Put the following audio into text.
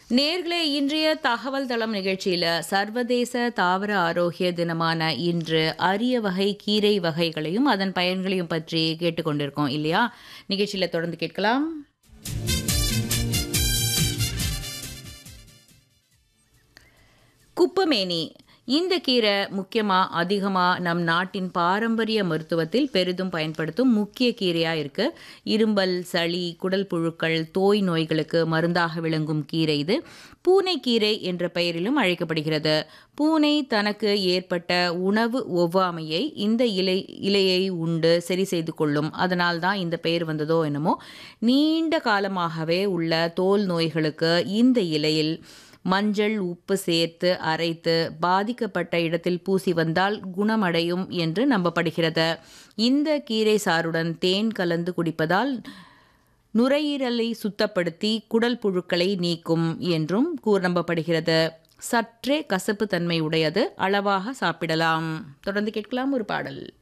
நேர்களே இன்றைய தகவல் தளம் நிகழ்ச்சியில் சர்வதேச தாவர ஆரோக்கிய தினமான இன்று அரிய வகை கீரை வகைகளையும் அதன் பயன்களையும் பற்றி கேட்டுக்கொண்டிருக்கோம் இல்லையா நிகழ்ச்சியில் தொடர்ந்து கேட்கலாம் குப்பமேனி இந்த கீரை முக்கியமாக அதிகமாக நம் நாட்டின் பாரம்பரிய மருத்துவத்தில் பெரிதும் பயன்படுத்தும் முக்கிய கீரையாக இருக்குது இரும்பல் சளி குடல் புழுக்கள் தோய் நோய்களுக்கு மருந்தாக விளங்கும் கீரை இது பூனைக்கீரை என்ற பெயரிலும் அழைக்கப்படுகிறது பூனை தனக்கு ஏற்பட்ட உணவு ஒவ்வாமையை இந்த இலை இலையை உண்டு சரி செய்து கொள்ளும் அதனால் தான் இந்த பெயர் வந்ததோ என்னமோ நீண்ட காலமாகவே உள்ள தோல் நோய்களுக்கு இந்த இலையில் மஞ்சள் உப்பு சேர்த்து அரைத்து பாதிக்கப்பட்ட இடத்தில் பூசி வந்தால் குணமடையும் என்று நம்பப்படுகிறது இந்த கீரை சாறுடன் தேன் கலந்து குடிப்பதால் நுரையீரலை சுத்தப்படுத்தி குடல் புழுக்களை நீக்கும் என்றும் கூற நம்பப்படுகிறது சற்றே கசப்பு தன்மை உடையது அளவாக சாப்பிடலாம் தொடர்ந்து கேட்கலாம் ஒரு பாடல்